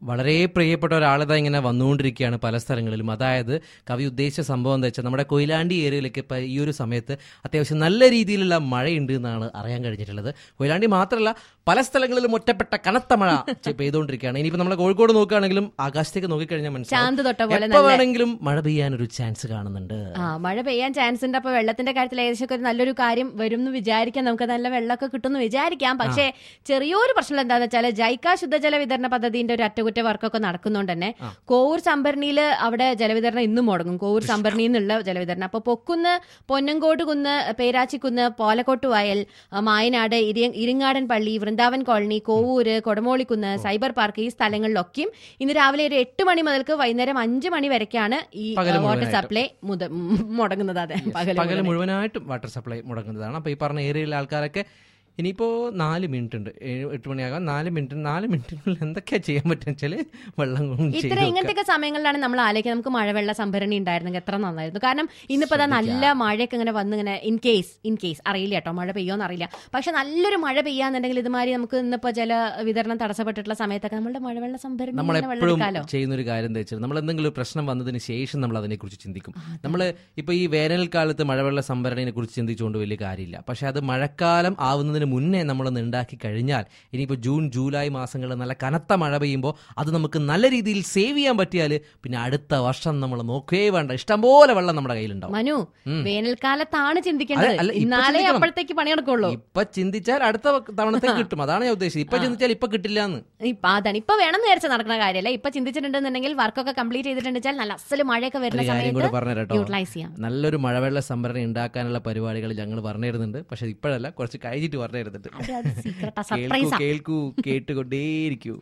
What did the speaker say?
വളരെ പ്രിയപ്പെട്ട ഒരാളിതാ ഇങ്ങനെ വന്നുകൊണ്ടിരിക്കുകയാണ് പല സ്ഥലങ്ങളിലും അതായത് കവി ഉദ്ദേശിച്ച സംഭവം എന്താ വെച്ചാൽ നമ്മുടെ കൊയിലാണ്ടി ഏരിയയിലേക്ക് ഇപ്പം ഈ ഒരു സമയത്ത് അത്യാവശ്യം നല്ല രീതിയിലുള്ള മഴയുണ്ട് എന്നാണ് അറിയാൻ കഴിഞ്ഞിട്ടുള്ളത് കൊയിലാണ്ടി മാത്രമല്ല പല സ്ഥലങ്ങളിലും ഒറ്റപ്പെട്ട കനത്ത മഴ ചെ- പെയ്തുകൊണ്ടിരിക്കുകയാണ് ഇനിയിപ്പോൾ നമ്മൾ കോഴിക്കോട് നോക്കുകയാണെങ്കിലും ആകാശത്തേക്ക് നോക്കിക്കഴിഞ്ഞാൽ ചാന്ത് തൊട്ട പോലെ എപ്പോൾ വേണമെങ്കിലും മഴ പെയ്യാൻ ഒരു ചാൻസ് കാണുന്നുണ്ട് ആ മഴ പെയ്യാൻ ചാൻസ് ഉണ്ട് അപ്പൊ വെള്ളത്തിന്റെ കാര്യത്തിൽ ഏകദേശം ഒരു നല്ലൊരു കാര്യം വരും എന്ന് വിചാരിക്കാം നമുക്ക് നല്ല വെള്ളമൊക്കെ കിട്ടുമെന്ന് വിചാരിക്കാം പക്ഷേ ചെറിയൊരു പ്രശ്നം എന്താന്ന് വെച്ചാൽ ജൈക്ക ശുദ്ധജല വിതരണ പദ്ധതിന്റെ ഒരു അറ്റകുറ്റ വർക്കൊക്കെ നടക്കുന്നതുകൊണ്ട് തന്നെ കോവൂർ സംഭരണിയിൽ അവിടെ ജലവിതരണം ഇന്നും മുടങ്ങും കോവൂർ സംഭരണിയിൽ നിന്നുള്ള ജലവിതരണം അപ്പൊ പൊക്കുന്ന് പൊന്നങ്കോട് കുന്ന് പേരാച്ചിക്കുന്ന് പോലക്കോട്ട് വയൽ ആ, മായനാട് ഇരി- Iringadan Palli Vrindavan colony Kovoor Kodamolikunnu cyber park ഈ സ്ഥലങ്ങളിലൊക്കെയും ഇന്ന് രാവിലെ ഒരു എട്ട് മണി മുതൽക്ക് വൈകുന്നേരം അഞ്ച് മണി വരയ്ക്കാണ് ഈ പകല് വാട്ടർ മുഴുവനായിട്ടും. സപ്ലൈ മുത- മുടങ്ങുന്നത് അതെ പകല് പകൽ മുഴുവൻ. മുഴുവനായിട്ടും വാട്ടർ സപ്ലൈ മുടങ്ങുന്നതാണ് അപ്പോൾ ഈ പറഞ്ഞ ഏരിയയിലെ ആൾക്കാരൊക്കെ ഇനിയിപ്പോൾ നാല് മിനിറ്റ് ഉണ്ട് ഏഴ് എട്ട് മണിയാകാം നാല് മിനിറ്റ് നാല് മിനിറ്റിനുള്ളിൽ എന്തൊക്കെയാ ചെയ്യാൻ പറ്റുക വെച്ചാൽ വെള്ളം കൊണ്ട് ചെയ്ത് ഇത്ര വെക്കുക. ഇങ്ങനത്തെയൊക്കെ സമയങ്ങളിലാണ് നമ്മൾ ആലോചിക്കുക നമുക്ക് മഴവെള്ള സംഭരണി ഉണ്ടായിരുന്നെങ്കിൽ എത്ര നന്നായിരുന്നു കാരണം ഇന്നിപ്പോ ദാ നല്ല മഴയൊക്കെ ഇങ്ങനെ വന്ന് ഇങ്ങനെ ഇൻ കേസ് ഇൻ കേസ് അറിയില്ല കേട്ടോ മഴ പെയ്യോന്ന് അറിയില്ല പക്ഷെ നല്ലൊരു മഴ പെയ്യാന്നുണ്ടെങ്കിൽ ഇതുമാതിരി നമുക്ക് ഇന്നിപ്പോ ജല വിതരണം തടസ്സപ്പെട്ടിട്ടുള്ള സമയത്തൊക്കെ നമ്മുടെ മഴവെള്ള സംഭരണി ഇങ്ങനെ വെള്ളം നമ്മളെപ്പോഴും എടുക്കാലോ ചെയ്യുന്ന ഒരു കാര്യം എന്താ വെച്ചാൽ നമ്മൾ എന്തെങ്കിലും ഒരു പ്രശ്നം വന്നതിന് ശേഷം നമ്മൾ അതിനെക്കുറിച്ച് ചിന്തിക്കും നമ്മൾ ഇപ്പോൾ ഈ വേനൽക്കാലത്ത് മഴവെള്ള സംഭരണിനെ കുറിച്ച് ചിന്തിച്ചുകൊണ്ട് വലിയ കാര്യമില്ല പക്ഷെ അത് മഴക്കാലം ആവുന്നതിന് മുന്നേ നമ്മളൊന്ന് ഉണ്ടാക്കി കഴിഞ്ഞാൽ ഇനിയിപ്പോൾ ജൂൺ ജൂലൈ മാസങ്ങളിൽ നല്ല കനത്ത മഴ പെയ്യുമ്പോൾ അത് നമുക്ക് നല്ല രീതിയിൽ സേവ് ചെയ്യാൻ പറ്റിയാൽ പിന്നെ അടുത്ത വർഷം നമ്മൾ നോക്കേ വേണ്ട ഇഷ്ടംപോലെ വെള്ളം നമ്മുടെ കയ്യിലുണ്ടാവും മനു വേനൽക്കാലത്താണ് ചിന്തിക്കേണ്ടത് അല്ല, അല്ല, ഇപ്പൊ ഇന്നാലേ ചിന്തിക്കണം. അപ്പോഴത്തേക്ക് പണിയെടുക്കുള്ളൂ ഇപ്പൊ ചിന്തിച്ചാൽ അടുത്ത തവണത്തേക്ക് കിട്ടും അതാണ് ഞാൻ ഉദ്ദേശിച്ചത് ഇപ്പൊ ചിന്തിച്ചാൽ ഇപ്പൊ കിട്ടില്ല എന്ന് ഇപ്പൊ അതാണ് ഇപ്പൊ വേണം വിചാരിച്ച നടക്കുന്ന കാര്യമല്ല ഇപ്പൊ ചിന്തിച്ചിട്ടുണ്ടെന്നുണ്ടെങ്കിൽ വർക്കൊക്കെ കംപ്ലീറ്റ് ചെയ്തിട്ടുണ്ടെച്ചാൽ നല്ല അസല് മഴയൊക്കെ വരുന്ന ഒരു കാര്യം കൂടെ സമയത്ത് പറഞ്ഞു കേട്ടോ യൂട്ടിലൈസ് ചെയ്യാം നല്ലൊരു മഴവെള്ള സംഭരണി ഉണ്ടാക്കാനുള്ള പരിപാടികൾ ഞങ്ങൾ പറഞ്ഞു തരുന്നുണ്ട് പക്ഷെ ഇപ്പോഴല്ല കുറച്ച് കഴിഞ്ഞിട്ട് പറഞ്ഞു തരുന്നുണ്ട് അത് അത് secret ആ, കേൾക്കൂ surprise ആ. കേൾക്കൂ കേട്ടുകൊണ്ടേയിരിക്കൂ